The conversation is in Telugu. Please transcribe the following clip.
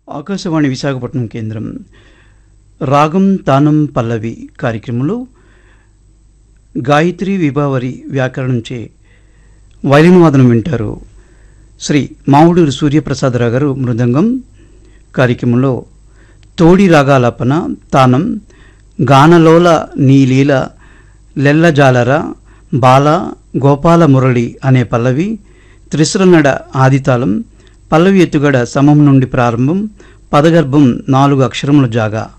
ఆకాశవాణి విశాఖపట్నం కేంద్రం రాగం తానం పల్లవి కార్యక్రమంలో గాయత్రి విభావరి వ్యాకరణంచే వైలిన్ వాదనం వింటారు శ్రీ మావుడూరి సూర్యప్రసాదరావు గారు మృదంగం కార్యక్రమంలో తోడి రాగాలాపన తానం గానలోల నీలీల లెల్లజాలర బాల గోపాల మురళి అనే పల్లవి త్రిశ్రనడ ఆదితాళం పల్లవి ఎత్తుగడ సమం నుండి ప్రారంభం పదగర్భం నాలుగు అక్షరముల జాగా